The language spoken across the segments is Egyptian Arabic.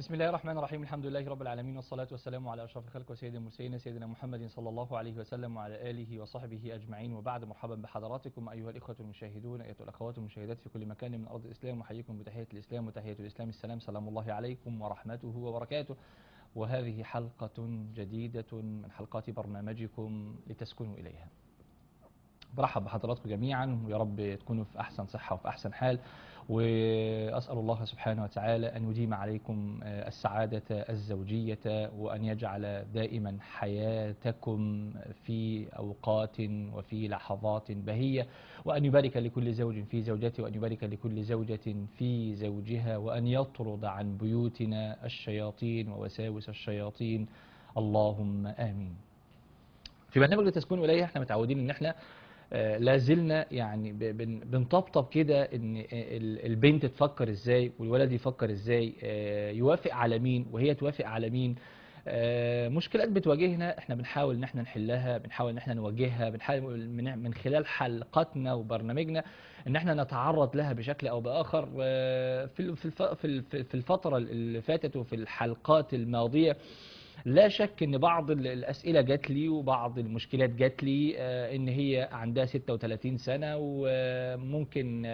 بسم الله الرحمن الرحيم الحمد لله رب العالمين والصلاة والسلام على أشرف الخلق وسيد المرسلين سيدنا محمد صلى الله عليه وسلم وعلى آله وصحبه أجمعين وبعد مرحبا بحضراتكم أيها الإخوة المشاهدون أيها الأخوات المشاهدات في كل مكان من أرض الإسلام وحييكم بتحية الإسلام وتحية الإسلام السلام سلام الله عليكم ورحمته وبركاته وهذه حلقة جديدة من حلقات برنامجكم لتسكنوا إليها برحب بحضراتكم جميعا ويا رب تكونوا في أحسن صحة وفي أحسن حال وأسأل الله سبحانه وتعالى أن يديم عليكم السعادة الزوجية وأن يجعل دائما حياتكم في أوقات وفي لحظات بهية وأن يبارك لكل زوج في زوجته وأن يبارك لكل زوجة في زوجها وأن يطرد عن بيوتنا الشياطين ووساوس الشياطين اللهم آمين في برنامج لتسكن إليه احنا متعودين ان احنا لا زلنا يعني بنطبطب كده ان البنت تفكر ازاي والولد يفكر ازاي يوافق على مين وهي توافق على مين مشكلات بتواجهنا احنا بنحاول ان احنا نحلها بنحاول ان احنا نواجهها بنحاول من خلال حلقاتنا وبرنامجنا ان احنا نتعرض لها بشكل او باخر في في الفتره اللي فاتت وفي الحلقات الماضيه لا شك ان بعض الاسئله جات لي وبعض المشكلات جات لي ان هي عندها 36 سنه وممكن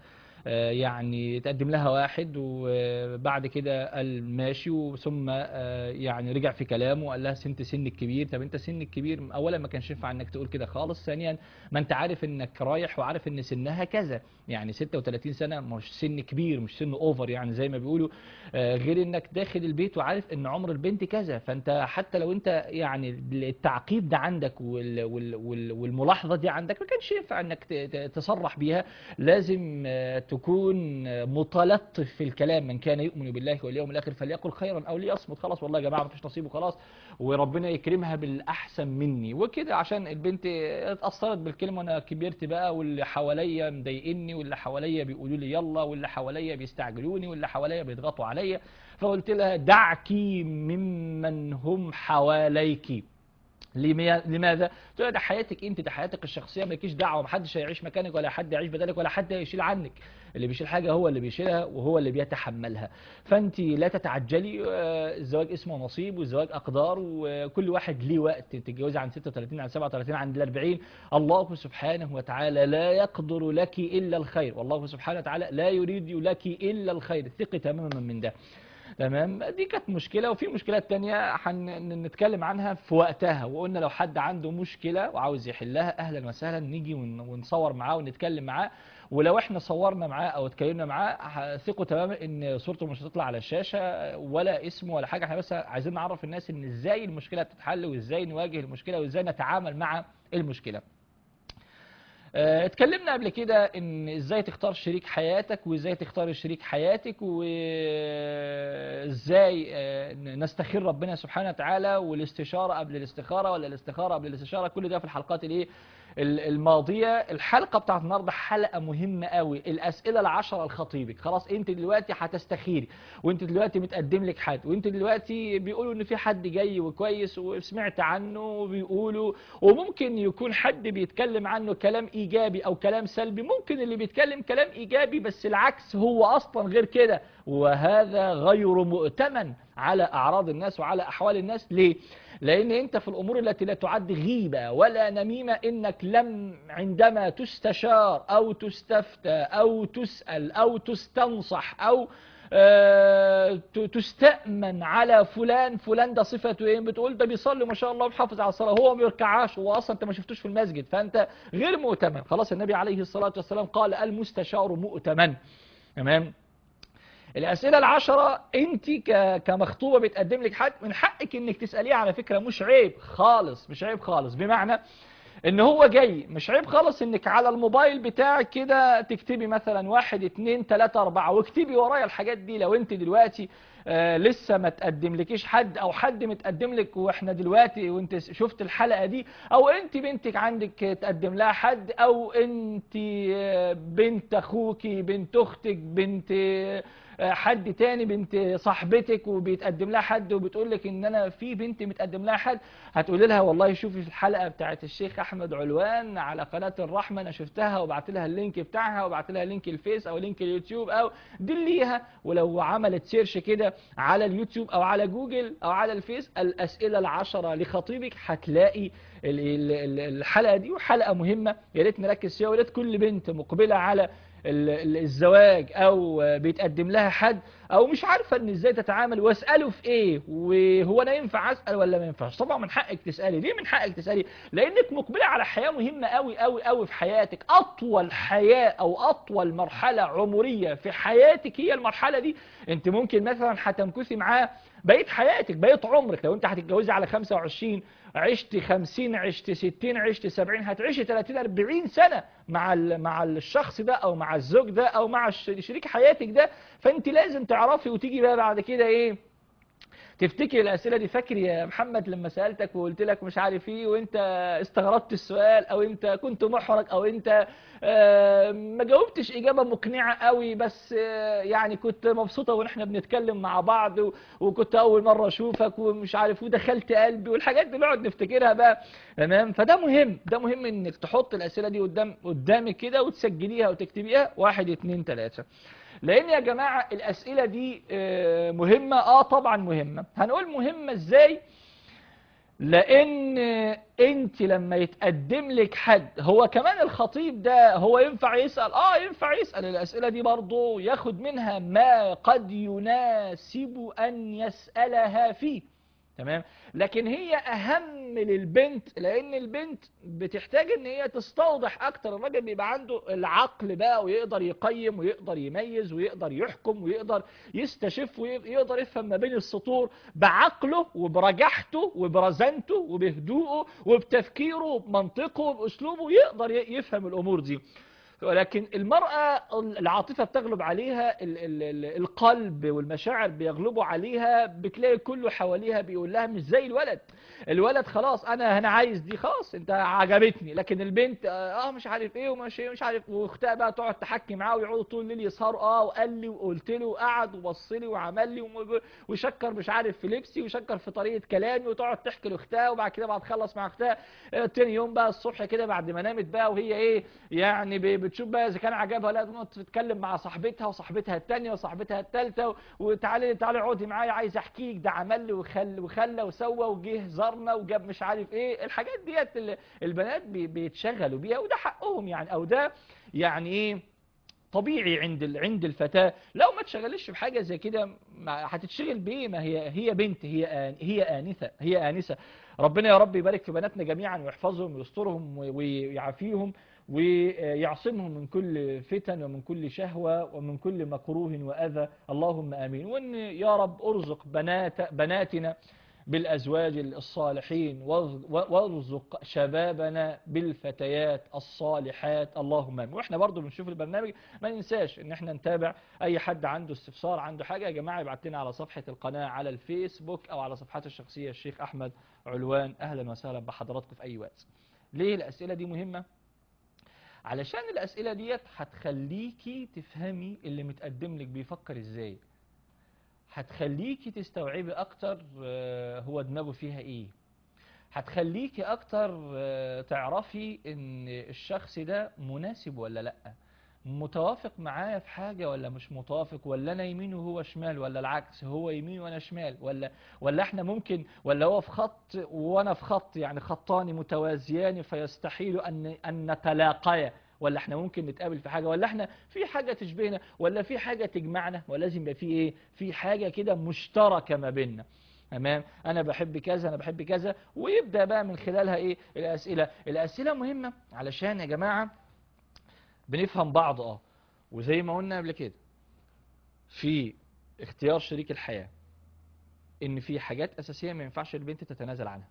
يعني تقدم لها واحد وبعد كده قال ماشي ثم يعني رجع في كلامه وقال لها انت سنك كبير طب انت سنك كبير اولا ما كانش ينفع انك تقول كده خالص ثانيا ما انت عارف انك رايح وعارف ان سنها كذا يعني 36 سنه مش سن كبير مش سن اوفر يعني زي ما بيقولوا غير انك داخل البيت وعارف ان عمر البنت كذا فانت حتى لو انت يعني التعقيب ده عندك والملاحظه دي عندك ما كانش ينفع انك تصرح بيها لازم تكون متلطف في الكلام من كان يؤمن بالله واليوم الاخر فليقل خيرا او ليصمت خلاص والله يا جماعه ما فيش نصيب وخلاص وربنا يكرمها بالاحسن مني وكده عشان البنت اتاثرت بالكلمه انا كبرت بقى واللي حواليا مضايقني واللي حواليا بيقولوا لي يلا واللي حواليا بيستعجلوني واللي حواليا بيضغطوا عليا فقلت لها دعك ممن هم حواليك لماذا؟ تقول ده حياتك انت ده حياتك الشخصيه مالكيش دعوه محدش هيعيش مكانك ولا حد يعيش بدالك ولا حد هيشيل عنك اللي بيشيل حاجه هو اللي بيشيلها وهو اللي بيتحملها فانت لا تتعجلي الزواج اسمه نصيب والزواج اقدار وكل واحد ليه وقت تتجوزي عن 36 عن 37 عن 40 الله سبحانه وتعالى لا يقدر لك الا الخير والله سبحانه وتعالى لا يريد لك الا الخير ثقي تماما من ده تمام دي كانت مشكلة وفي مشكلات تانية هنتكلم عنها في وقتها وقلنا لو حد عنده مشكلة وعاوز يحلها اهلا وسهلا نيجي ونصور معاه ونتكلم معاه ولو احنا صورنا معاه او اتكلمنا معاه ثقوا تماما ان صورته مش هتطلع على الشاشة ولا اسمه ولا حاجة احنا بس عايزين نعرف الناس ان ازاي المشكلة تتحل وازاي نواجه المشكلة وازاي نتعامل مع المشكلة اتكلمنا قبل كده ان ازاي تختار شريك حياتك وازاي تختار شريك حياتك وازاي نستخير ربنا سبحانه وتعالى والاستشارة قبل الاستخارة ولا الاستخارة قبل الاستشارة كل ده في الحلقات الايه الماضية الحلقة بتاعت النهاردة حلقة مهمة قوي الأسئلة العشرة لخطيبك خلاص انت دلوقتي هتستخيري وانت دلوقتي متقدم لك حد وانت دلوقتي بيقولوا ان في حد جاي وكويس وسمعت عنه وبيقولوا وممكن يكون حد بيتكلم عنه كلام ايجابي او كلام سلبي ممكن اللي بيتكلم كلام ايجابي بس العكس هو اصلا غير كده وهذا غير مؤتمن على اعراض الناس وعلى احوال الناس ليه لان انت في الامور التي لا تعد غيبة ولا نميمة انك لم عندما تستشار او تستفتى او تسأل او تستنصح او أه تستأمن على فلان فلان ده صفته ايه بتقول ده بيصلي ما شاء الله وبيحافظ على الصلاة هو ما بيركعاش هو اصلا انت ما شفتوش في المسجد فانت غير مؤتمن خلاص النبي عليه الصلاة والسلام قال المستشار مؤتمن تمام الأسئلة العشرة أنت كمخطوبة بتقدم لك حد من حقك أنك تسأليه على فكرة مش عيب خالص مش عيب خالص بمعنى ان هو جاي مش عيب خالص انك على الموبايل بتاعك كده تكتبي مثلا واحد اتنين تلاتة اربعة واكتبي ورايا الحاجات دي لو انت دلوقتي آه لسه ما تقدم لكيش حد او حد متقدم لك واحنا دلوقتي وانت شفت الحلقة دي او انت بنتك عندك تقدم لها حد او انت بنت اخوكي بنت اختك بنت آه، حد تاني بنت صاحبتك وبيتقدم لها حد وبتقول لك ان انا في بنت متقدم لها حد هتقول لها والله شوفي في الحلقه بتاعت الشيخ احمد علوان على قناه الرحمه انا شفتها وبعت لها اللينك بتاعها وبعت لها لينك الفيس او لينك اليوتيوب او دليها ولو عملت سيرش كده على اليوتيوب او على جوجل او على الفيس الاسئله العشره لخطيبك هتلاقي ال- ال- ال- الحلقه دي وحلقه مهمه يا ريت نركز فيها ويا ريت كل بنت مقبله على ال- ال- الزواج او بيتقدم لها حد او مش عارفه ان ازاي تتعامل واساله في ايه وهو انا ينفع اسال ولا ما ينفعش طبعا من حقك تسالي ليه من حقك تسالي لانك مقبله على حياه مهمه قوي قوي قوي في حياتك اطول حياه او اطول مرحله عمريه في حياتك هي المرحله دي انت ممكن مثلا هتمكثي معاه بقيه حياتك بقيه عمرك لو انت هتتجوزي على 25 عشت 50 عشت 60 عشت 70 هتعيشي 30 40 سنه مع ال- مع الشخص ده او مع الزوج ده او مع الش- شريك حياتك ده فانت لازم تعرفي وتيجي بقى بعد كده ايه تفتكر الاسئله دي فاكر يا محمد لما سالتك وقلت لك مش عارف ايه وانت استغربت السؤال او انت كنت محرج او انت آه، ما جاوبتش اجابه مقنعه قوي بس آه، يعني كنت مبسوطه واحنا بنتكلم مع بعض و- وكنت اول مره اشوفك ومش عارف ودخلت قلبي والحاجات دي نقعد نفتكرها بقى تمام فده مهم ده مهم انك تحط الاسئله دي قدام قدامك كده وتسجليها وتكتبيها واحد اتنين تلاته لان يا جماعه الاسئله دي آه، مهمه اه طبعا مهمه هنقول مهمه ازاي لان انت لما يتقدم لك حد هو كمان الخطيب ده هو ينفع يسال اه ينفع يسال الاسئله دي برضه ياخد منها ما قد يناسب ان يسالها فيه تمام لكن هي اهم للبنت لان البنت بتحتاج ان هي تستوضح اكتر الراجل بيبقى عنده العقل بقى ويقدر يقيم ويقدر يميز ويقدر يحكم ويقدر يستشف ويقدر يفهم ما بين السطور بعقله وبرجحته وبرزنته وبهدوءه وبتفكيره وبمنطقه وباسلوبه يقدر ي- يفهم الامور دي ولكن المرأة العاطفة بتغلب عليها ال ال ال القلب والمشاعر بيغلبوا عليها بتلاقي كله حواليها بيقول لها مش زي الولد الولد خلاص انا انا عايز دي خلاص انت عجبتني لكن البنت اه مش عارف ايه ومش مش عارف واختها بقى تقعد تحكي معاه ويقعدوا طول الليل يسهروا اه وقال لي وقلت له وقعد وبص لي وعمل لي وم- وشكر مش عارف في لبسي وشكر في طريقه كلامي وتقعد تحكي لاختها وبعد كده بعد تخلص مع اختها آه، تاني يوم بقى الصبح كده بعد ما نامت بقى وهي ايه يعني ب- بتشوف بقى اذا كان عجبها ولا تقعد تتكلم مع صاحبتها وصاحبتها الثانيه وصاحبتها الثالثه وتعالي تعالي اقعدي معايا عايز احكيك ده عمل لي وخل وخلى وسوى وجه زارنا وجاب مش عارف ايه الحاجات ديت ال- البنات بي- بيتشغلوا بيها وده حقهم يعني او ده يعني ايه طبيعي عند ال- عند الفتاة لو ما تشغلش بحاجة زي كده ما هتتشغل بإيه ما هي هي بنت هي آن هي آنثة هي آنسة ربنا يا رب يبارك في بناتنا جميعا ويحفظهم ويسترهم و- ويعافيهم ويعصمهم من كل فتن ومن كل شهوة ومن كل مكروه وأذى اللهم آمين وأن يا رب أرزق بنات بناتنا بالأزواج الصالحين وارز- وارزق شبابنا بالفتيات الصالحات اللهم آمين وإحنا برضو بنشوف البرنامج ما ننساش إن إحنا نتابع أي حد عنده استفسار عنده حاجة يا جماعة يبعت لنا على صفحة القناة على الفيسبوك أو على صفحات الشخصية الشيخ أحمد علوان أهلا وسهلا بحضراتكم في أي وقت ليه الأسئلة دي مهمة؟ علشان الأسئلة ديت هتخليكي تفهمي اللي متقدم لك بيفكر إزاي هتخليكي تستوعبي أكتر آه، هو دماغه فيها إيه هتخليكي أكتر آه، تعرفي إن الشخص ده مناسب ولا لأ متوافق معايا في حاجة ولا مش متوافق ولا أنا يمين وهو شمال ولا العكس هو يمين وأنا شمال ولا ولا إحنا ممكن ولا هو في خط وأنا في خط يعني خطان متوازيان فيستحيل أن أن نتلاقيا ولا احنا ممكن نتقابل في حاجة ولا احنا في حاجة تشبهنا ولا في حاجة تجمعنا ولازم يبقى في ايه في حاجة كده مشتركة ما بيننا تمام انا بحب كذا انا بحب كذا ويبدا بقى من خلالها ايه الاسئله الاسئله مهمه علشان يا جماعه بنفهم بعض اه وزي ما قلنا قبل كده في اختيار شريك الحياه ان في حاجات اساسيه ما ينفعش البنت تتنازل عنها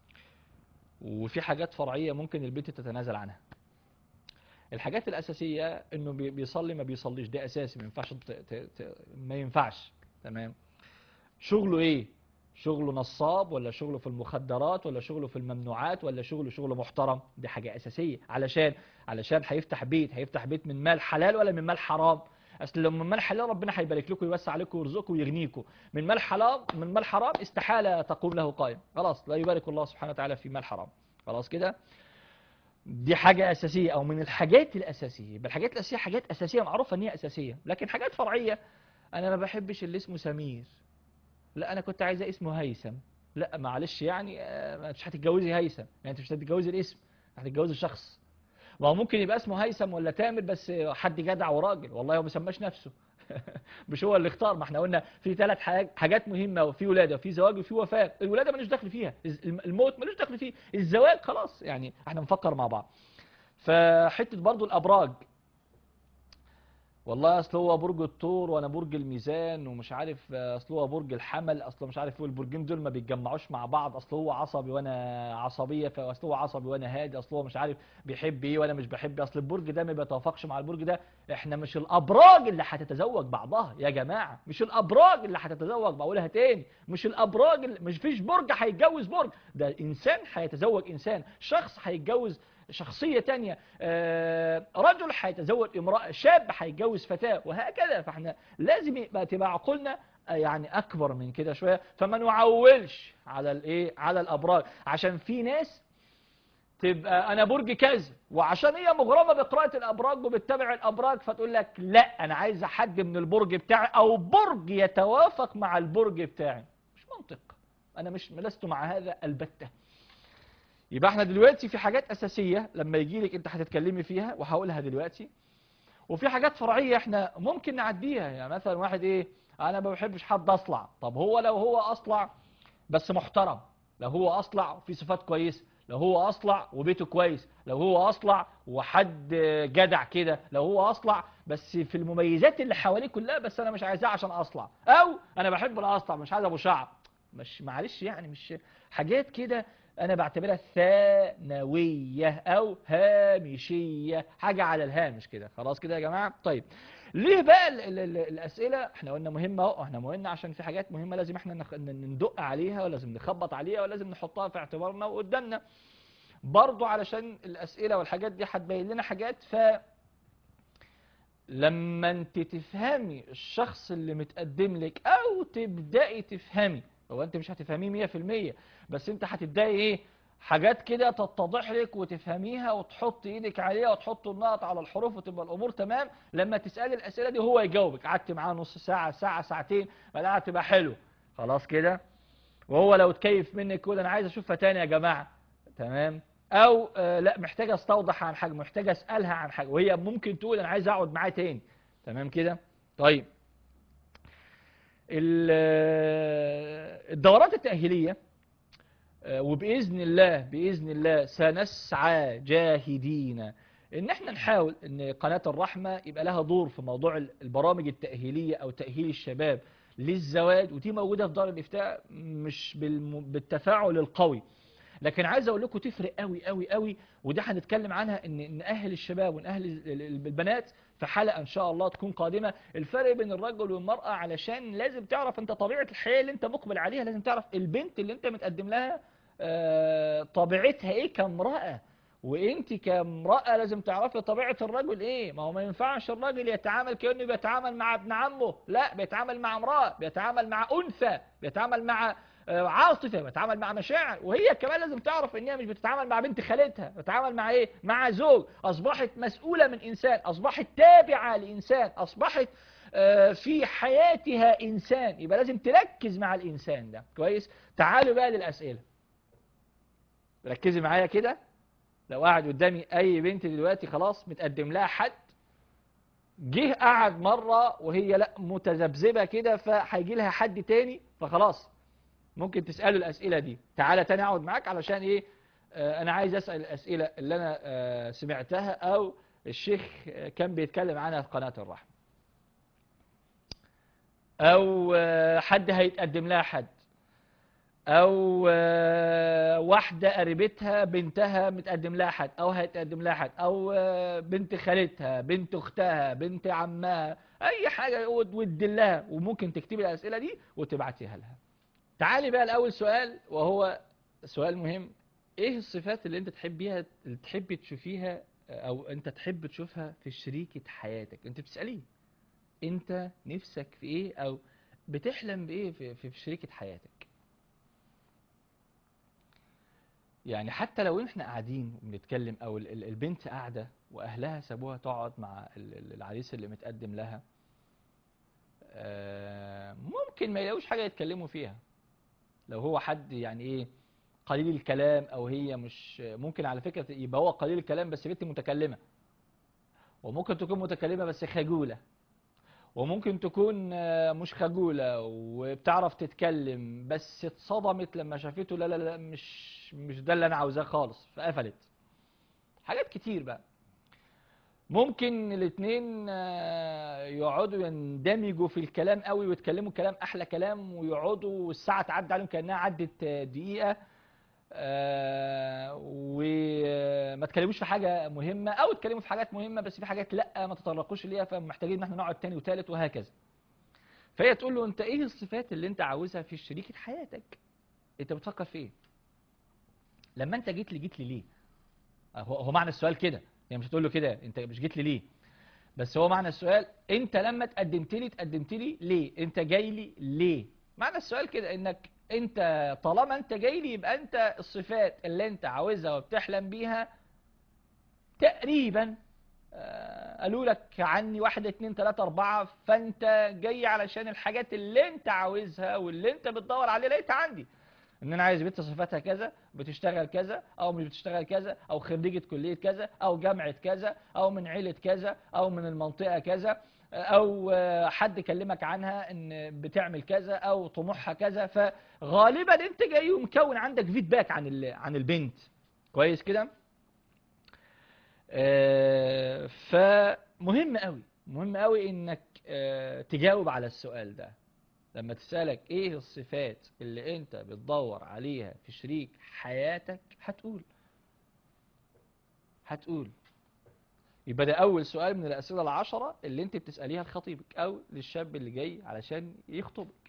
وفي حاجات فرعيه ممكن البنت تتنازل عنها الحاجات الاساسيه انه بي- بيصلي ما بيصليش ده اساسي ما ينفعش ت- ت- ت- ما ينفعش تمام شغله ايه شغله نصاب ولا شغله في المخدرات ولا شغله في الممنوعات ولا شغله شغله محترم دي حاجة أساسية علشان علشان هيفتح بيت هيفتح بيت من مال حلال ولا من مال حرام اصل لو من مال حلال ربنا هيبارك لكم ويوسع عليكم ويرزقكم ويغنيكم من مال حرام من مال حرام استحاله تقوم له قائم خلاص لا يبارك الله سبحانه وتعالى في مال حرام خلاص كده دي حاجة أساسية أو من الحاجات الأساسية يبقى الحاجات الأساسية حاجات أساسية معروفة إن هي أساسية لكن حاجات فرعية أنا ما بحبش اللي اسمه سمير لا أنا كنت عايزة اسمه هيثم لا معلش يعني آه، مش هتتجوزي هيثم يعني أنت مش هتتجوزي الاسم هتتجوزي الشخص ما هو ممكن يبقى اسمه هيثم ولا تامر بس حد جدع وراجل والله هو ما سماش نفسه مش هو اللي اختار ما احنا قلنا في ثلاث حاجات مهمه وفي ولاده وفي زواج وفي وفاه الولاده ملوش دخل فيها الموت ملوش دخل فيه الزواج خلاص يعني احنا نفكر مع بعض فحته برضو الابراج والله اصل هو برج الثور وانا برج الميزان ومش عارف اصل هو برج الحمل اصل مش عارف هو البرجين دول ما بيتجمعوش مع بعض اصل هو عصبي وانا عصبيه فاصل هو عصبي وانا هادي اصل هو مش عارف بيحب ايه وانا مش بحب اصل البرج ده ما بيتوافقش مع البرج ده احنا مش الابراج اللي هتتزوج بعضها يا جماعه مش الابراج اللي هتتزوج بقولها تاني مش الابراج اللي مش فيش برج هيتجوز برج ده انسان هيتزوج انسان شخص هيتجوز شخصية تانية آه، رجل هيتزوج امرأة شاب هيتجوز فتاة وهكذا فاحنا لازم يبقى تبقى عقولنا آه، يعني اكبر من كده شوية فما نعولش على الايه على الابراج عشان في ناس تبقى انا برج كذا وعشان هي مغرمة بقراءة الابراج وبتتابع الابراج فتقول لك لا انا عايز حد من البرج بتاعي او برج يتوافق مع البرج بتاعي مش منطق انا مش لست مع هذا البتة يبقى احنا دلوقتي في حاجات أساسية لما يجي لك انت هتتكلمي فيها وهقولها دلوقتي وفي حاجات فرعية احنا ممكن نعديها يعني مثلا واحد ايه انا ما بحبش حد اصلع طب هو لو هو اصلع بس محترم لو هو اصلع في صفات كويسة لو هو اصلع وبيته كويس لو هو اصلع وحد جدع كده لو هو اصلع بس في المميزات اللي حواليه كلها بس انا مش عايزاه عشان اصلع او انا بحب الاصلع مش عايز ابو شعر مش معلش يعني مش حاجات كده أنا بعتبرها ثانوية أو هامشية حاجة على الهامش كده خلاص كده يا جماعة طيب ليه بقى ال ال ال الأسئلة احنا قلنا مهمة اهو احنا قلنا عشان في حاجات مهمة لازم احنا ندق عليها ولازم نخبط عليها ولازم نحطها في اعتبارنا وقدامنا برضو علشان الأسئلة والحاجات دي هتبين لنا حاجات ف لما انت تفهمي الشخص اللي متقدم لك او تبدأي تفهمي هو انت مش هتفهميه 100% بس انت هتبداي ايه حاجات كده تتضح لك وتفهميها وتحط ايدك عليها وتحط النقط على الحروف وتبقى الامور تمام لما تسالي الاسئله دي هو يجاوبك قعدت معاه نص ساعه ساعه ساعتين بعدها تبقى حلو خلاص كده وهو لو تكيف منك يقول انا عايز اشوفها تاني يا جماعه تمام او آه لا محتاجه استوضح عن حاجه محتاجه اسالها عن حاجه وهي ممكن تقول انا عايز اقعد معاه تاني تمام كده طيب الدورات التأهيلية آه، وبإذن الله بإذن الله سنسعى جاهدين ان احنا نحاول ان قناة الرحمة يبقى لها دور في موضوع البرامج التأهيلية او تأهيل الشباب للزواج ودي موجودة في دار الافتاء مش بالتفاعل القوي لكن عايز اقول لكم تفرق قوي قوي قوي وده هنتكلم عنها ان نأهل الشباب ونأهل البنات في حلقة ان شاء الله تكون قادمة الفرق بين الرجل والمرأة علشان لازم تعرف انت طبيعة الحياة اللي انت مقبل عليها لازم تعرف البنت اللي انت متقدم لها آه، طبيعتها ايه كامرأة وانت كامرأة لازم تعرفي طبيعة الرجل ايه ما هو ما ينفعش الراجل يتعامل كأنه بيتعامل مع ابن عمه لا بيتعامل مع امرأة بيتعامل مع انثى بيتعامل مع آه، عاطفه بتتعامل مع مشاعر وهي كمان لازم تعرف ان هي مش بتتعامل مع بنت خالتها بتتعامل مع ايه مع زوج اصبحت مسؤوله من انسان اصبحت تابعه لانسان اصبحت آه، في حياتها انسان يبقى لازم تركز مع الانسان ده كويس تعالوا بقى للاسئله ركزي معايا كده لو قاعد قدامي اي بنت دلوقتي خلاص متقدم لها حد جه قعد مرة وهي لا متذبذبة كده فهيجي لها حد تاني فخلاص ممكن تسأله الأسئلة دي تعالى تاني أقعد معاك علشان إيه آه أنا عايز أسأل الأسئلة اللي أنا آه سمعتها أو الشيخ كان بيتكلم عنها في قناة الرحمة أو آه حد هيتقدم لها حد أو آه، واحدة قريبتها بنتها متقدم لها حد أو هيتقدم لها حد أو آه، بنت خالتها بنت أختها بنت عمها أي حاجة ودلها وممكن تكتبي الأسئلة دي وتبعتيها لها تعالي بقى الأول سؤال وهو سؤال مهم ايه الصفات اللي انت تحبيها اللي تحبي تشوفيها او انت تحب تشوفها في شريكة حياتك انت بتسأليه انت نفسك في ايه او بتحلم بايه في, في, في شريكة حياتك يعني حتى لو احنا قاعدين وبنتكلم او ال- ال- البنت قاعدة واهلها سابوها تقعد مع ال- ال- العريس اللي متقدم لها آه، ممكن ما يلاقوش حاجة يتكلموا فيها لو هو حد يعني ايه قليل الكلام او هي مش ممكن على فكرة يبقى هو قليل الكلام بس بنت متكلمة وممكن تكون متكلمة بس خجولة وممكن تكون آه، مش خجولة وبتعرف تتكلم بس اتصدمت لما شافته لا لا لا مش مش ده اللي انا عاوزاه خالص فقفلت حاجات كتير بقى ممكن الاتنين آه، يقعدوا يندمجوا في الكلام قوي ويتكلموا كلام احلى كلام ويقعدوا والساعة تعدي عليهم كأنها عدت آه، دقيقة آه، وما تكلموش في حاجة مهمة او تكلموا في حاجات مهمة بس في حاجات لا ما تطرقوش ليها فمحتاجين ان احنا نقعد تاني وتالت وهكذا فهي تقول له انت ايه الصفات اللي انت عاوزها في شريكة حياتك انت بتفكر في ايه لما انت جيت لي جيت لي ليه هو هو معنى السؤال كده يعني مش هتقول له كده انت مش جيت لي ليه بس هو معنى السؤال انت لما تقدمت لي تقدمت لي ليه انت جاي لي ليه معنى السؤال كده انك انت طالما انت جاي لي يبقى انت الصفات اللي انت عاوزها وبتحلم بيها تقريبا آه، قالوا لك عني واحد اتنين تلاتة اربعة فانت جاي علشان الحاجات اللي انت عاوزها واللي انت بتدور عليها لقيتها عندي ان انا عايز بنت صفاتها كذا بتشتغل كذا او مش بتشتغل كذا او خريجة كلية كذا او جامعة كذا او من عيلة كذا او من المنطقة كذا او آه، حد كلمك عنها ان بتعمل كذا او طموحها كذا فغالبا انت جاي ومكون عندك فيدباك عن ال- عن البنت كويس كده آه، فمهم قوي مهم قوي انك آه، تجاوب على السؤال ده لما تسألك ايه الصفات اللي انت بتدور عليها في شريك حياتك هتقول هتقول يبقى ده اول سؤال من الاسئله العشره اللي انت بتساليها لخطيبك او للشاب اللي جاي علشان يخطبك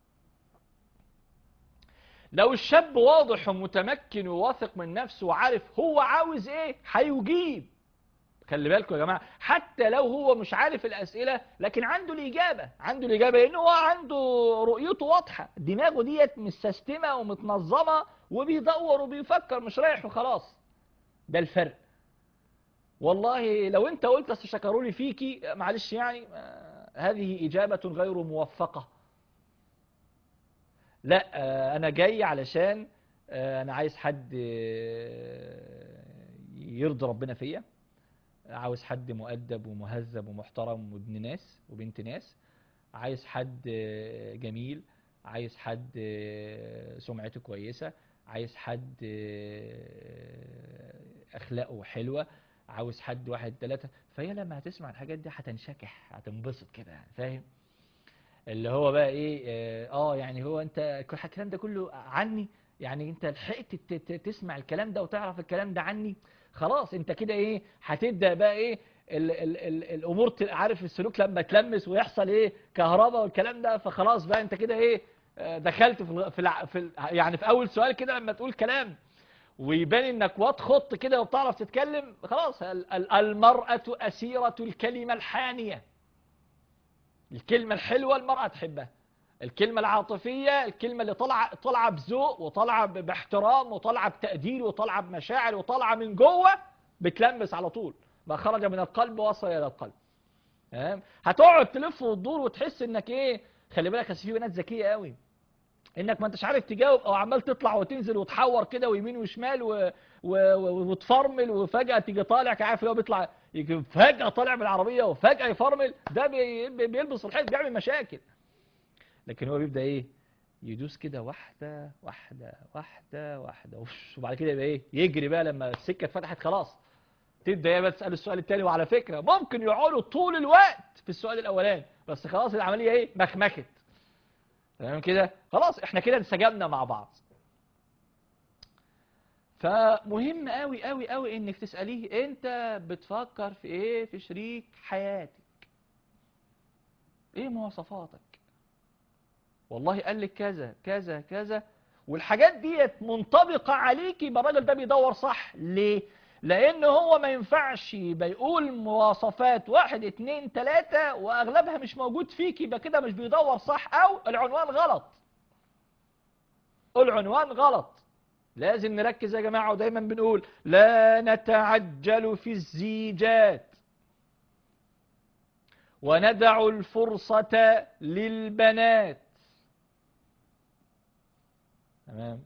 لو الشاب واضح ومتمكن وواثق من نفسه وعارف هو عاوز ايه هيجيب خلي بالكم يا جماعه حتى لو هو مش عارف الاسئله لكن عنده الاجابه عنده الاجابه لان هو عنده رؤيته واضحه دماغه ديت متسيستمه ومتنظمه وبيدور وبيفكر مش رايح وخلاص ده الفرق والله لو انت قلت اصل شكروا لي فيكي معلش يعني آه، هذه اجابه غير موفقه لا آه، انا جاي علشان آه، انا عايز حد آه، يرضي ربنا فيا عاوز حد مؤدب ومهذب ومحترم وابن ناس وبنت ناس عايز حد آه، جميل عايز حد آه، سمعته كويسة عايز حد آه، أخلاقه حلوة عاوز حد واحد ثلاثة فهي لما هتسمع الحاجات دي هتنشكح هتنبسط كده يعني فاهم اللي هو بقى ايه اه آه، يعني هو انت كل- الكلام ده كله عني يعني انت لحقت ت- ت- تسمع الكلام ده وتعرف الكلام ده عني خلاص انت كده ايه هتبدا بقى ايه ال ال ال الامور ت- عارف السلوك لما تلمس ويحصل ايه كهرباء والكلام ده فخلاص بقى انت كده ايه آه، دخلت في الغ- في, الع- في ال- يعني في اول سؤال كده لما تقول كلام ويبان انك واد خط كده وبتعرف تتكلم خلاص ال- ال- المرأة أسيرة الكلمة الحانية الكلمة الحلوة المرأة تحبها الكلمة العاطفية الكلمة اللي طالعة طالعة بذوق وطالعة ب- باحترام وطالعة بتقدير وطالعة بمشاعر وطالعة من جوه بتلمس على طول ما خرج من القلب وصل إلى القلب تمام هتقعد تلف وتدور وتحس انك ايه خلي بالك أصل في بنات ذكية قوي انك ما انتش عارف تجاوب او عمال تطلع وتنزل وتحور كده ويمين وشمال و... و... و... وتفرمل وفجأة تيجي طالع عارف اللي هو بيطلع يجي فجأة طالع من العربية وفجأة يفرمل ده بي... بي- بيلبس الحيط بيعمل مشاكل لكن هو بيبدأ ايه يدوس كده واحدة واحدة واحدة واحدة وش- وبعد كده يبقى ايه يجري بقى لما السكة اتفتحت خلاص تبدأ ايه بقى تسأل السؤال التاني وعلى فكرة ممكن يقعدوا طول الوقت في السؤال الأولاني بس خلاص العملية ايه مخمخت تمام كده خلاص احنا كده انسجمنا مع بعض فمهم قوي قوي قوي انك تسأليه انت بتفكر في ايه في شريك حياتك ايه مواصفاتك والله قال لك كذا كذا كذا والحاجات ديت منطبقة عليكي يبقى الراجل ده بيدور صح ليه لان هو ما ينفعش يبقى يقول مواصفات واحد اتنين تلاتة واغلبها مش موجود فيك يبقى كده مش بيدور صح او العنوان غلط العنوان غلط لازم نركز يا جماعة ودايما بنقول لا نتعجل في الزيجات وندع الفرصة للبنات تمام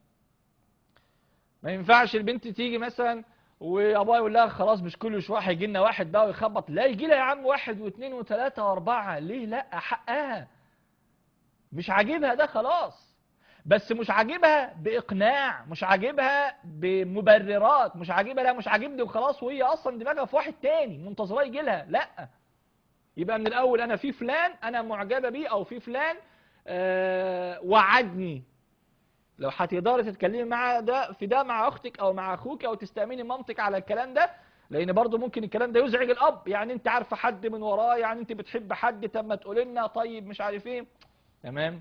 ما ينفعش البنت تيجي مثلا وابوها يقول لها خلاص مش كل شويه هيجي لنا واحد بقى ويخبط لا يجي لها يا عم واحد واثنين وثلاثه واربعه ليه لا حقها مش عاجبها ده خلاص بس مش عاجبها باقناع مش عاجبها بمبررات مش عاجبها لا مش عاجبني وخلاص وهي اصلا دماغها في واحد تاني منتظراه يجي لها لا يبقى من الاول انا في فلان انا معجبه بيه او في فلان آه وعدني لو هتقدري تتكلمي مع ده في ده مع اختك او مع اخوك او تستامني مامتك على الكلام ده لان برضو ممكن الكلام ده يزعج الاب يعني انت عارفه حد من وراه يعني انت بتحب حد طب ما تقول لنا طيب مش عارف ايه تمام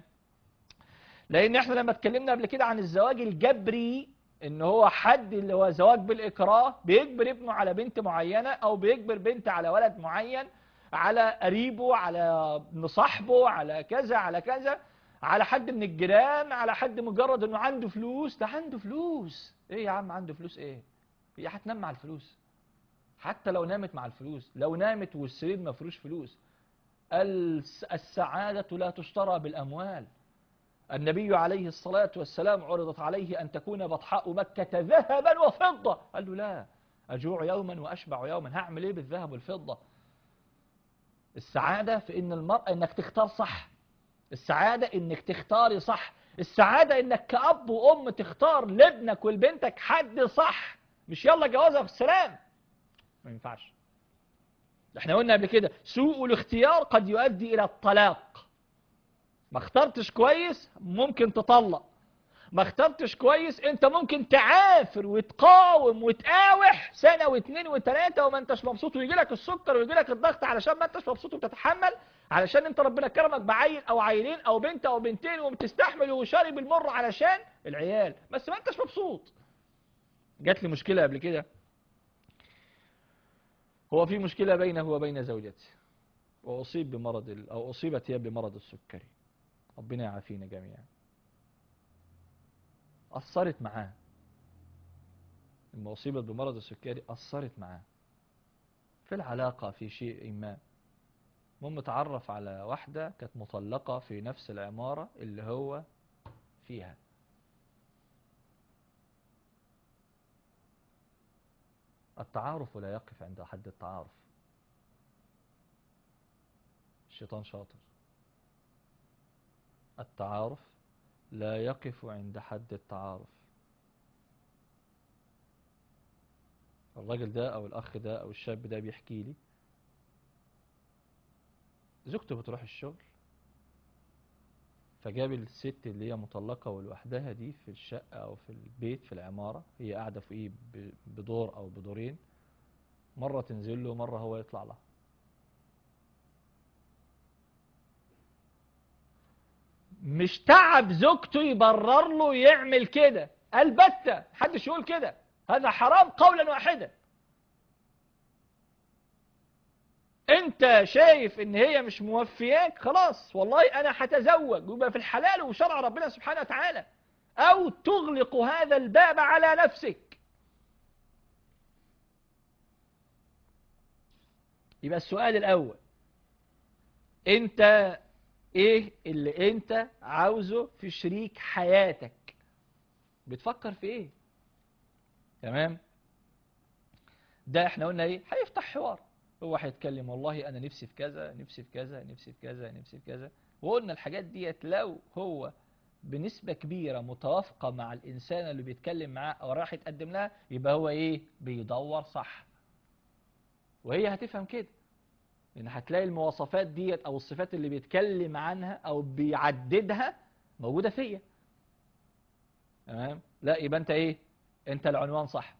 لان احنا لما اتكلمنا قبل كده عن الزواج الجبري ان هو حد اللي هو زواج بالاكراه بيجبر ابنه على بنت معينه او بيجبر بنت على ولد معين على قريبه على ابن صاحبه على كذا على كذا على حد من الجيران على حد مجرد انه عنده فلوس ده عنده فلوس ايه يا عم عنده فلوس ايه هي هتنام مع الفلوس حتى لو نامت مع الفلوس لو نامت والسرير ما فيهوش فلوس الس- السعادة لا تشترى بالأموال النبي عليه الصلاة والسلام عرضت عليه أن تكون بطحاء مكة ذهبا وفضة قال له لا أجوع يوما وأشبع يوما هعمل إيه بالذهب والفضة السعادة في إن المرأة إنك تختار صح السعادة إنك تختاري صح السعادة إنك كأب وأم تختار لابنك ولبنتك حد صح مش يلا جوازها في السلام ما ينفعش احنا قلنا قبل كده سوء الاختيار قد يؤدي إلى الطلاق ما اخترتش كويس ممكن تطلق ما اخترتش كويس انت ممكن تعافر وتقاوم وتقاوح سنة واثنين وثلاثة وما انتش مبسوط ويجي لك السكر ويجي لك الضغط علشان ما انتش مبسوط وبتتحمل علشان انت ربنا كرمك بعيل او عيلين او بنت او بنتين وبتستحمل وشارب المر علشان العيال بس ما انتش مبسوط جات لي مشكلة قبل كده هو في مشكلة بينه وبين زوجته وأصيب بمرض ال- أو أصيبت هي بمرض السكري ربنا يعافينا جميعا أثرت معاه لما أصيبت بمرض السكري أثرت معاه في العلاقة في شيء ما المهم اتعرف على واحدة كانت مطلقة في نفس العمارة اللي هو فيها التعارف لا يقف عند حد التعارف الشيطان شاطر التعارف لا يقف عند حد التعارف الراجل ده او الاخ ده او الشاب ده بيحكي لي زوجته بتروح الشغل فجاب الست اللي هي مطلقة ولوحدها دي في الشقة أو في البيت في العمارة هي قاعدة فوقيه ب- بدور أو بدورين مرة تنزل له مرة هو يطلع لها مش تعب زوجته يبرر له يعمل كده البتة محدش يقول كده هذا حرام قولا واحدا انت شايف ان هي مش موفياك خلاص والله انا هتزوج ويبقى في الحلال وشرع ربنا سبحانه وتعالى او تغلق هذا الباب على نفسك يبقى السؤال الاول انت ايه اللي انت عاوزه في شريك حياتك بتفكر في ايه تمام ده احنا قلنا ايه هيفتح حوار هو هيتكلم والله انا نفسي في كذا نفسي في كذا نفسي في كذا نفسي في كذا وقلنا الحاجات ديت لو هو بنسبة كبيرة متوافقة مع الإنسان اللي بيتكلم معاه أو راح يتقدم لها يبقى هو إيه بيدور صح وهي هتفهم كده لأن هتلاقي المواصفات ديت أو الصفات اللي بيتكلم عنها أو بيعددها موجودة فيا تمام لا يبقى أنت إيه أنت العنوان صح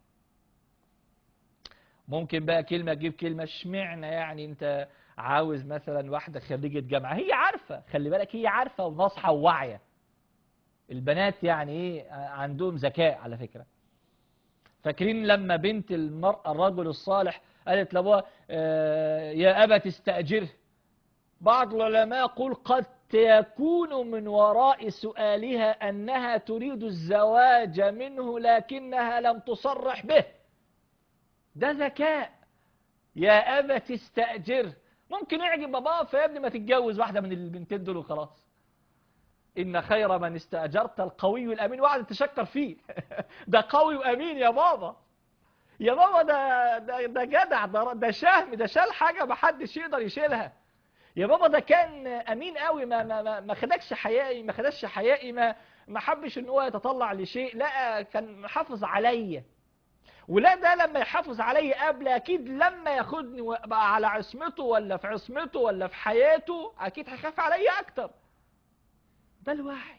ممكن بقى كلمة تجيب كلمة اشمعنى يعني انت عاوز مثلا واحدة خريجة جامعة هي عارفة خلي بالك هي عارفة وناصحة وواعية البنات يعني ايه عندهم ذكاء على فكرة فاكرين لما بنت المرأة الرجل الصالح قالت لابوها آه، يا أبت استأجره بعض العلماء يقول قد يكون من وراء سؤالها أنها تريد الزواج منه لكنها لم تصرح به ده ذكاء يا أبت استأجره ممكن يعجب باباه فيا ابني ما تتجوز واحدة من البنتين دول وخلاص إن خير من استأجرت القوي الأمين وقعد تشكر فيه ده قوي وأمين يا بابا يا بابا ده ده, ده جدع ده, ده شهم ده شال حاجة ما حدش يقدر يشيلها يا بابا ده كان أمين قوي ما ما ما, ما خدكش حيائي ما خدكش حيائي ما ما حبش ان هو يتطلع لشيء لا كان محافظ عليا ولا ده لما يحافظ عليا قبل اكيد لما ياخدني بقى على عصمته ولا في عصمته ولا في حياته اكيد هيخاف عليا اكتر ده الوعي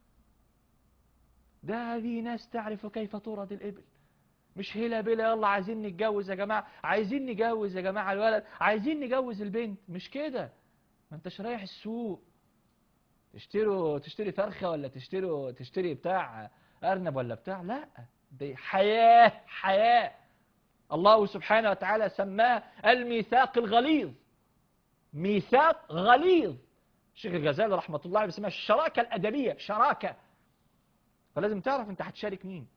ده هذه ناس تعرف كيف تورد الإبل مش هلا بلا يلا عايزين نتجوز يا جماعة عايزين نجوز يا جماعة الولد عايزين نجوز البنت مش كده ما انتش رايح السوق تشتروا تشتري فرخة ولا تشتروا تشتري بتاع أرنب ولا بتاع لا دي حياة حياة الله سبحانه وتعالى سماه الميثاق الغليظ ميثاق غليظ الشيخ الغزالي رحمة الله عليه بيسميها الشراكة الأدبية شراكة فلازم تعرف أنت هتشارك مين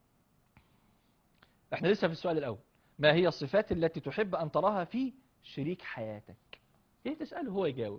احنا لسه في السؤال الأول ما هي الصفات التي تحب أن تراها في شريك حياتك ايه تسأله هو يجاوب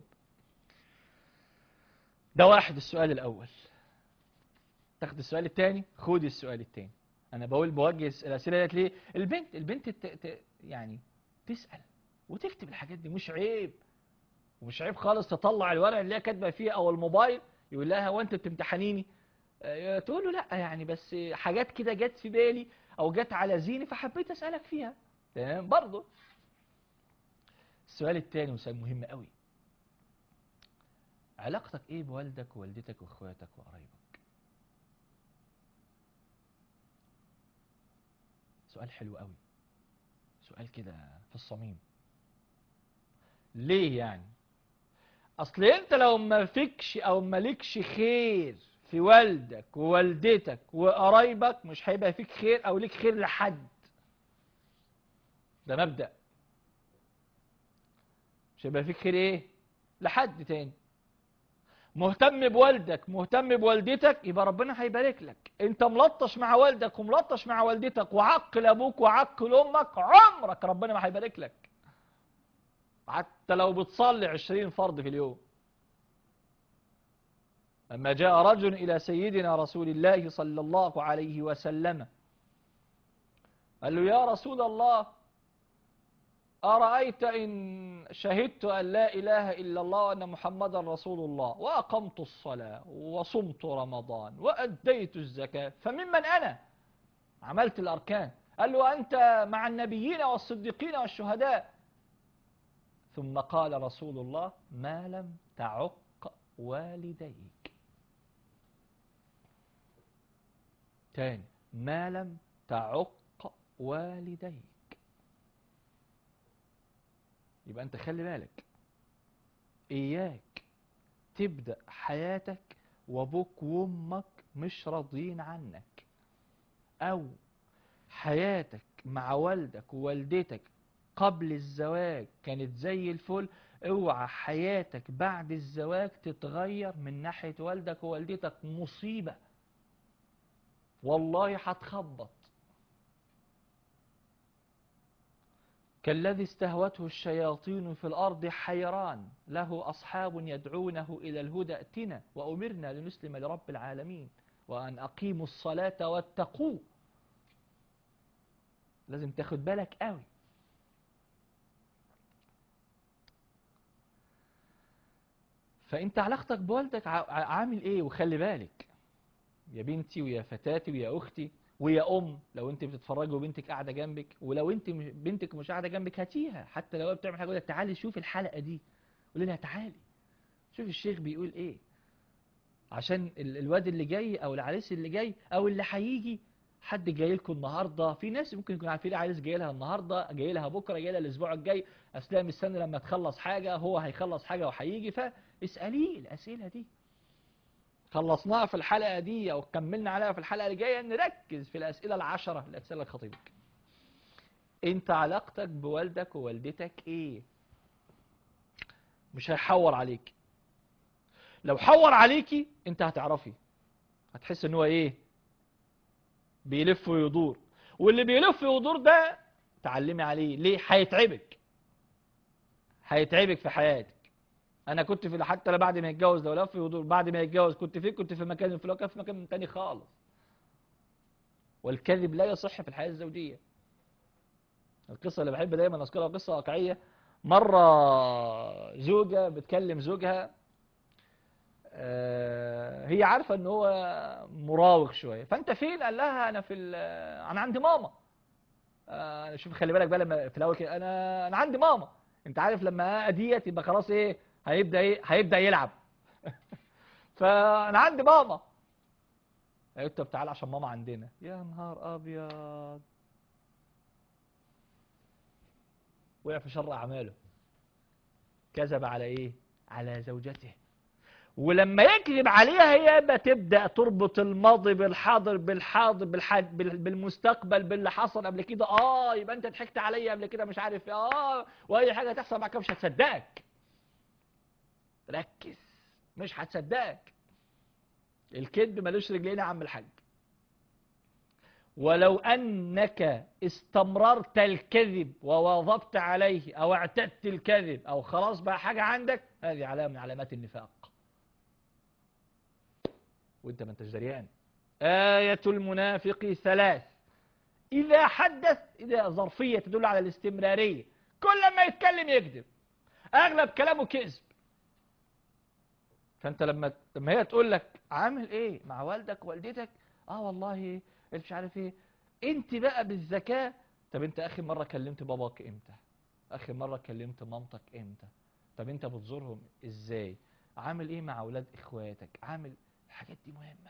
ده واحد السؤال الأول تاخد السؤال الثاني خد السؤال الثاني أنا بقول بوجه الأسئلة ديت ليه البنت البنت ت... ت... يعني تسأل وتكتب الحاجات دي مش عيب ومش عيب خالص تطلع الورق اللي هي كاتبه فيه او الموبايل يقول لها هو انت بتمتحنيني آه، تقول له لا يعني بس حاجات كده جت في بالي او جت على ذهني فحبيت اسالك فيها تمام برضه السؤال الثاني وسؤال مهم قوي علاقتك ايه بوالدك ووالدتك واخواتك وقرايبك سؤال حلو قوي سؤال كده في الصميم ليه يعني اصل انت لو ما فيكش او مالكش خير في والدك ووالدتك وقرايبك مش هيبقى فيك خير او ليك خير لحد ده مبدأ مش هيبقى فيك خير ايه لحد تاني مهتم بوالدك مهتم بوالدتك يبقى ربنا هيبارك لك انت ملطش مع والدك وملطش مع والدتك وعقل ابوك وعقل امك عمرك ربنا ما هيبارك لك حتى لو بتصلي عشرين فرض في اليوم لما جاء رجل إلى سيدنا رسول الله صلى الله عليه وسلم قال له يا رسول الله أرأيت إن شهدت أن لا إله إلا الله وأن محمدا رسول الله وأقمت الصلاة وصمت رمضان وأديت الزكاة فممن أنا عملت الأركان قال له أنت مع النبيين والصديقين والشهداء ثم قال رسول الله ما لم تعق والديك تاني ما لم تعق والديك يبقى انت خلي بالك اياك تبدأ حياتك وابوك وامك مش راضيين عنك او حياتك مع والدك ووالدتك قبل الزواج كانت زي الفل اوعى حياتك بعد الزواج تتغير من ناحية والدك ووالدتك مصيبة والله هتخبط كالذي استهوته الشياطين في الأرض حيران له أصحاب يدعونه إلى الهدى ائتنا وأمرنا لنسلم لرب العالمين وأن أقيموا الصلاة واتقوا لازم تاخد بالك قوي فانت علاقتك بوالدك عامل ايه وخلي بالك يا بنتي ويا فتاتي ويا اختي ويا ام لو انت بتتفرجي وبنتك قاعده جنبك ولو انت بنتك مش قاعده جنبك هاتيها حتى لو هي بتعمل حاجه لك تعالي شوفي الحلقه دي قولي لها تعالي شوفي الشيخ بيقول ايه عشان الواد اللي جاي او العريس اللي جاي او اللي هيجي حد جاي لكم النهارده في ناس ممكن يكون عارفين عايز جاي لها النهارده جاي لها بكره جاي لها الاسبوع الجاي اصل مستني لما تخلص حاجه هو هيخلص حاجه وهيجي فاساليه الاسئله دي خلصناها في الحلقة دي أو كملنا عليها في الحلقة اللي جاية نركز في الأسئلة العشرة اللي أسألها خطيبك أنت علاقتك بوالدك ووالدتك إيه؟ مش هيحور عليك لو حور عليكي أنت هتعرفي هتحس إن هو إيه؟ بيلف ويدور واللي بيلف ويدور ده تعلمي عليه ليه؟ هيتعبك هيتعبك في حياتك انا كنت في حتى لا بعد ما يتجوز لو لف ويدور بعد ما يتجوز كنت فين كنت في مكان في كان في مكان تاني خالص والكذب لا يصح في الحياه الزوجيه القصه اللي بحب دايما اذكرها قصه واقعيه مره زوجه بتكلم زوجها آه، هي عارفه ان هو مراوغ شويه فانت فين قال لها انا في ال- انا عند ماما آه، شوف خلي بالك بقى لما في الاول كده انا انا عندي ماما انت عارف لما ديت يبقى خلاص ايه هيبدا ايه هيبدا يلعب فانا عندي ماما قلت طب تعالى عشان ماما عندنا يا نهار ابيض وقع في شر اعماله كذب على ايه على زوجته ولما يكذب عليها هي بتبدا تربط الماضي بالحاضر بالحاضر بالحد بال- بالمستقبل باللي حصل قبل كده اه يبقى انت ضحكت عليا قبل كده مش عارف إيه، اه واي حاجه تحصل معاك مش هتصدقك ركز مش هتصدقك الكذب ملوش رجلين يا عم الحاج ولو انك استمررت الكذب وواظبت عليه او اعتدت الكذب او خلاص بقى حاجه عندك هذه علامه من علامات النفاق وانت ما انتش دريان آية المنافق ثلاث إذا حدث إذا ظرفية تدل على الاستمرارية كل ما يتكلم يكذب أغلب كلامه كذب فأنت لما لما هي تقول لك عامل إيه مع والدك والدتك آه والله مش عارف إيه أنت بقى بالذكاء طب أنت آخر مرة كلمت باباك إمتى آخر مرة كلمت مامتك إمتى طب أنت بتزورهم إزاي عامل إيه مع أولاد إخواتك عامل الحاجات دي مهمة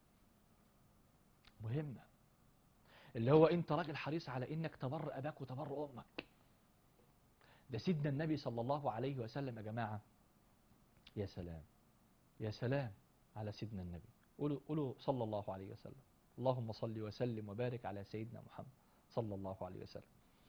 مهمة اللي هو انت راجل حريص على انك تبر اباك وتبر امك ده سيدنا النبي صلى الله عليه وسلم يا جماعة يا سلام يا سلام على سيدنا النبي قولوا قولوا صلى الله عليه وسلم اللهم صل وسلم وبارك على سيدنا محمد صلى الله عليه وسلم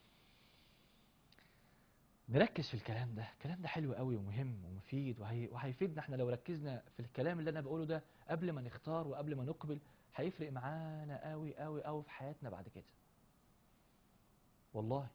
نركز في الكلام ده الكلام ده حلو قوي ومهم ومفيد وهي... وهيفيدنا احنا لو ركزنا في الكلام اللي انا بقوله ده قبل ما نختار وقبل ما نقبل هيفرق معانا قوي قوي قوي في حياتنا بعد كده والله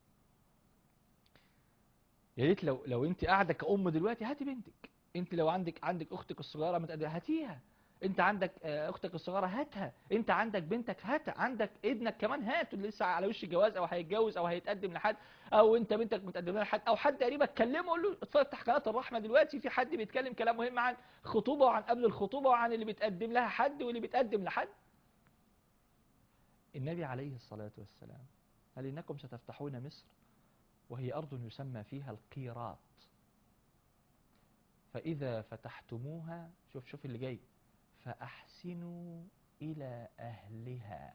يا ريت لو لو انت قاعده كأم دلوقتي هاتي بنتك انت لو عندك عندك اختك الصغيره متقدر هاتيها انت عندك آه، اختك الصغيره هاتها انت عندك بنتك هاتها عندك ابنك كمان هاته اللي لسه على وش الجواز او هيتجوز او هيتقدم لحد او انت بنتك متقدم لها لحد او حد قريبك كلمه قول له افتح قناه الرحمه دلوقتي في حد بيتكلم كلام مهم عن خطوبه وعن قبل الخطوبه وعن اللي بيتقدم لها حد واللي بيتقدم لحد النبي عليه الصلاه والسلام قال انكم ستفتحون مصر وهي ارض يسمى فيها القيراط فاذا فتحتموها شوف شوف اللي جاي فأحسنوا إلى أهلها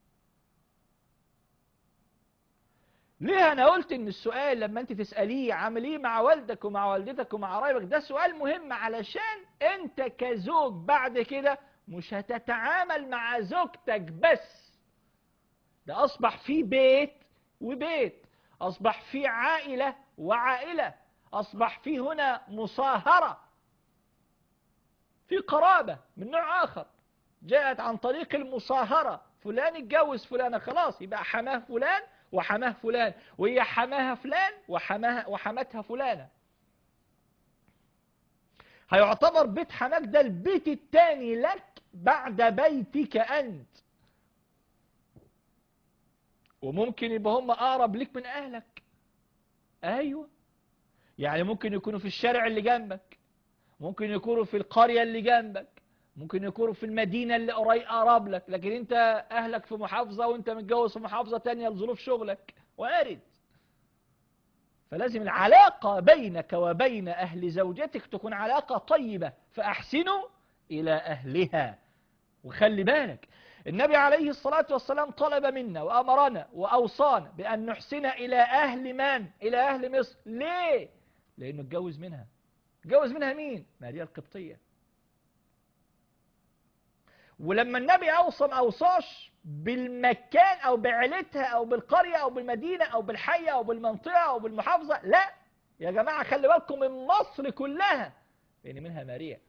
ليه أنا قلت إن السؤال لما أنت تسأليه عامل إيه مع والدك ومع والدتك ومع قرايبك ده سؤال مهم علشان أنت كزوج بعد كده مش هتتعامل مع زوجتك بس ده أصبح في بيت وبيت أصبح في عائلة وعائلة أصبح في هنا مصاهرة في قرابة من نوع آخر جاءت عن طريق المصاهرة فلان اتجوز فلانة خلاص يبقى حماه فلان وحماه فلان وهي حماها فلان وحماها وحمتها فلانة هيعتبر بيت حماك ده البيت الثاني لك بعد بيتك أنت وممكن يبقى هم أقرب لك من أهلك أيوة يعني ممكن يكونوا في الشارع اللي جنبك ممكن يكونوا في القرية اللي جنبك ممكن يكونوا في المدينة اللي قريب أقرب لك لكن أنت أهلك في محافظة وأنت متجوز في محافظة تانية لظروف شغلك وارد فلازم العلاقة بينك وبين أهل زوجتك تكون علاقة طيبة فأحسنوا إلى أهلها وخلي بالك النبي عليه الصلاة والسلام طلب منا وأمرنا وأوصانا بأن نحسن إلى أهل من؟ إلى أهل مصر ليه؟ لأنه اتجوز منها اتجوز منها مين؟ ماريا القبطية ولما النبي اوصى ما اوصاش بالمكان او بعيلتها او بالقريه او بالمدينه او بالحي او بالمنطقه او بالمحافظه لا يا جماعه خلي بالكم من مصر كلها لان منها ماريا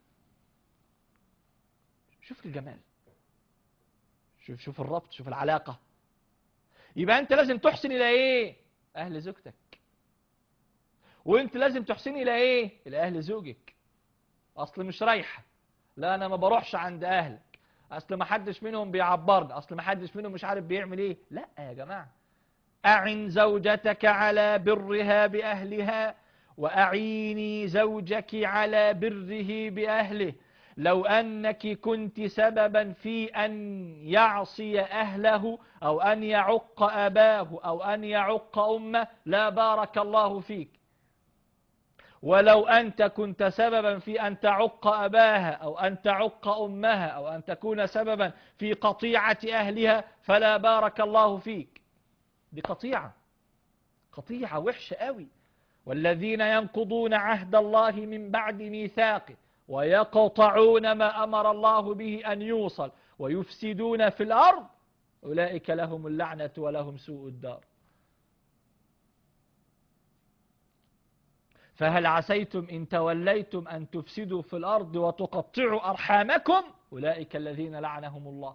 شوف الجمال شوف شوف الربط شوف العلاقه يبقى انت لازم تحسن الى ايه اهل زوجتك وانت لازم تحسن الى ايه الى اهل زوجك اصل مش رايحه لا انا ما بروحش عند اهلك اصل ما حدش منهم بيعبرني اصل ما حدش منهم مش عارف بيعمل ايه لا يا جماعه اعن زوجتك على برها باهلها واعيني زوجك على بره باهله لو انك كنت سببا في ان يعصي اهله او ان يعق اباه او ان يعق امه لا بارك الله فيك ولو أنت كنت سببا في أن تعق أباها أو أن تعق أمها أو أن تكون سببا في قطيعة أهلها فلا بارك الله فيك دي قطيعة قطيعة وحشة قوي والذين ينقضون عهد الله من بعد ميثاقه ويقطعون ما أمر الله به أن يوصل ويفسدون في الأرض أولئك لهم اللعنة ولهم سوء الدار فهل عسيتم إن توليتم أن تفسدوا في الأرض وتقطعوا أرحامكم أولئك الذين لعنهم الله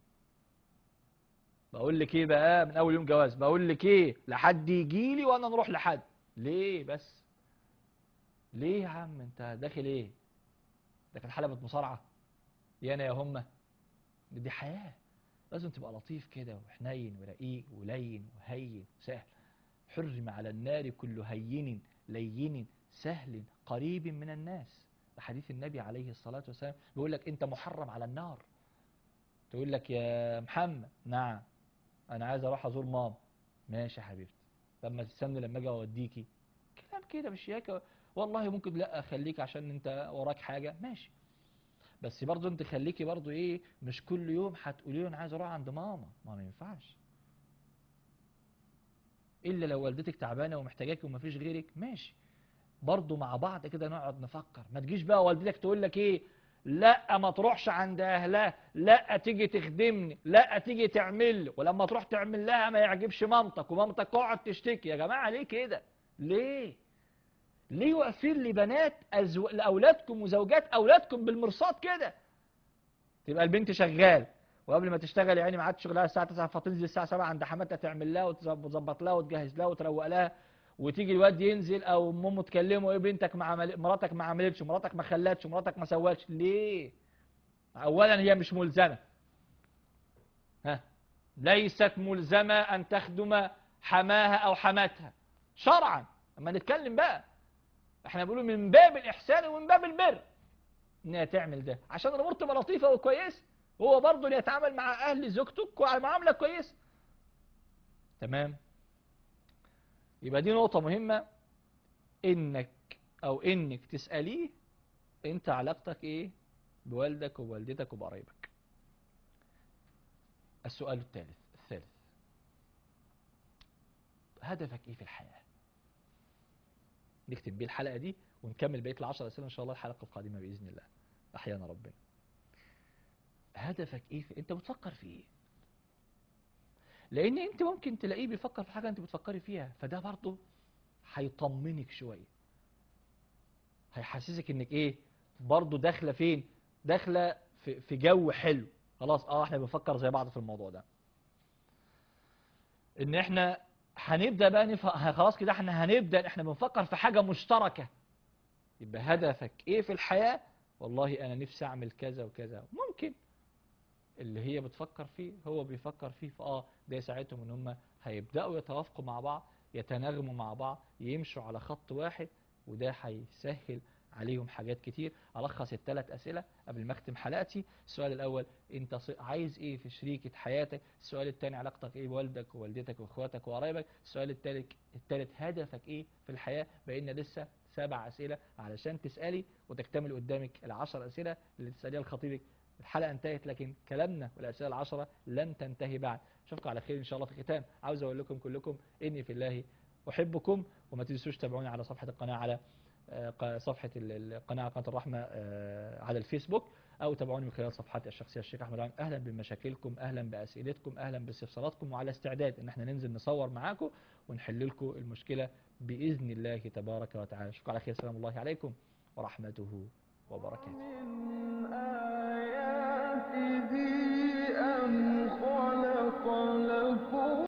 بقول لك ايه بقى من اول يوم جواز بقول لك ايه لحد يجي لي وانا نروح لحد ليه بس ليه يا عم انت داخل ايه داخل حلبة مصارعة يا انا يا هما دي حياة لازم تبقى لطيف كده وحنين ورقيق ولين وهين سهل حرم على النار كل هين لين سهل قريب من الناس حديث النبي عليه الصلاة والسلام بيقول لك انت محرم على النار تقول لك يا محمد نعم انا عايز اروح ازور ماما ماشي يا حبيبتي طب ما تستنى لما اجي اوديكي كلام كده مش هيك والله ممكن لا اخليك عشان انت وراك حاجه ماشي بس برضه انت خليكي برضه ايه مش كل يوم هتقولي له انا عايز اروح عند ماما ما ما ينفعش الا لو والدتك تعبانه ومحتاجاكي ومفيش غيرك ماشي برضه مع بعض كده نقعد نفكر ما تجيش بقى والدتك تقول لك ايه لا ما تروحش عند اهلها لا تيجي تخدمني لا تيجي تعمل لي ولما تروح تعمل لها ما يعجبش مامتك ومامتك تقعد تشتكي يا جماعه ليه كده ليه ليه واقفين لبنات أزو... لاولادكم وزوجات اولادكم بالمرصاد كده تبقى البنت شغال وقبل ما تشتغل يعني ما عادش شغلها الساعه 9 فتنزل الساعه 7 عند حماتها تعمل لها وتظبط لها وتجهز لها وتروق لها وتيجي الواد ينزل او امه تكلمه ايه بنتك ما عمل... مراتك ما عملتش مراتك ما خلتش مراتك ما سوتش ليه اولا هي مش ملزمه ها ليست ملزمه ان تخدم حماها او حماتها شرعا اما نتكلم بقى احنا بنقول من باب الاحسان ومن باب البر انها تعمل ده عشان الامور تبقى لطيفه وكويسه هو برضه اللي يتعامل مع اهل زوجتك وعلى معامله كويسه تمام يبقى دي نقطة مهمة انك او انك تسأليه انت علاقتك ايه بوالدك ووالدتك وبقرايبك السؤال الثالث الثالث هدفك ايه في الحياة نختم بيه الحلقة دي ونكمل بقية العشر أسئلة إن شاء الله الحلقة القادمة بإذن الله أحيانا ربنا هدفك ايه في... انت بتفكر في ايه لان انت ممكن تلاقيه بيفكر في حاجه انت بتفكري فيها فده برضه هيطمنك شويه هيحسسك انك ايه برضه داخله فين داخله في, في جو حلو خلاص اه احنا بنفكر زي بعض في الموضوع ده ان احنا هنبدا بقى نف... خلاص كده احنا هنبدا احنا بنفكر في حاجه مشتركه يبقى هدفك ايه في الحياه والله انا نفسي اعمل كذا وكذا ممكن اللي هي بتفكر فيه هو بيفكر فيه فاه ده يساعدهم ان هم هيبداوا يتوافقوا مع بعض يتناغموا مع بعض يمشوا على خط واحد وده هيسهل عليهم حاجات كتير الخص الثلاث اسئله قبل ما اختم حلقتي السؤال الاول انت عايز ايه في شريكه حياتك السؤال الثاني علاقتك ايه بوالدك ووالدتك واخواتك وقرايبك السؤال الثالث الثالث هدفك ايه في الحياه بقينا لسه سبع اسئله علشان تسالي وتكتمل قدامك العشر اسئله اللي تساليها لخطيبك الحلقة انتهت لكن كلامنا والأسئلة العشرة لن تنتهي بعد أشوفكم على خير إن شاء الله في الختام عاوز أقول لكم كلكم إني في الله أحبكم وما تنسوش تابعوني على صفحة القناة على آه، ق- صفحة ال- القناة قناة الرحمة آه، على الفيسبوك أو تابعوني من خلال صفحاتي الشخصية الشيخ أحمد عامر أهلا بمشاكلكم أهلا بأسئلتكم أهلا باستفساراتكم وعلى استعداد إن احنا ننزل نصور معاكم ونحل لكم المشكلة بإذن الله تبارك وتعالى شكرا على خير سلام الله عليكم ورحمته وبركاته من آياته أن خلق لكم